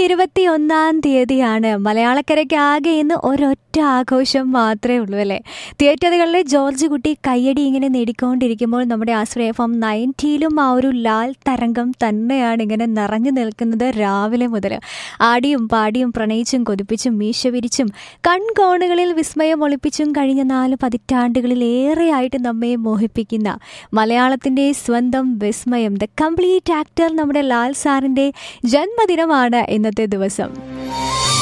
ഇരുപത്തി ഒന്നാം തീയതിയാണ് മലയാളക്കരയ്ക്ക് ആകെ ഇന്ന് ഒരൊറ്റ ആഘോഷം മാത്രമേ ഉള്ളൂ അല്ലേ തിയേറ്ററുകളിലെ ജോർജ് കുട്ടി കയ്യടി ഇങ്ങനെ നേടിക്കൊണ്ടിരിക്കുമ്പോൾ നമ്മുടെ ആശ്രയ എഫ് എം നയൻറ്റിയിലും ആ ഒരു ലാൽ തരംഗം തന്നെയാണ് ഇങ്ങനെ നിറഞ്ഞു നിൽക്കുന്നത് രാവിലെ മുതൽ ആടിയും പാടിയും പ്രണയിച്ചും കൊതിപ്പിച്ചും മീശ വിരിച്ചും കൺകോണുകളിൽ വിസ്മയം ഒളിപ്പിച്ചും കഴിഞ്ഞ നാല് പതിറ്റാണ്ടുകളിലേറെയായിട്ട് നമ്മെ മോഹിപ്പിക്കുന്ന മലയാളത്തിൻ്റെ സ്വന്തം വിസ്മയം ദ കംപ്ലീറ്റ് ആക്ടർ നമ്മുടെ ലാൽ സാറിൻ്റെ ജന്മദിനമാണ് ഇന്നത്തെ ദിവസം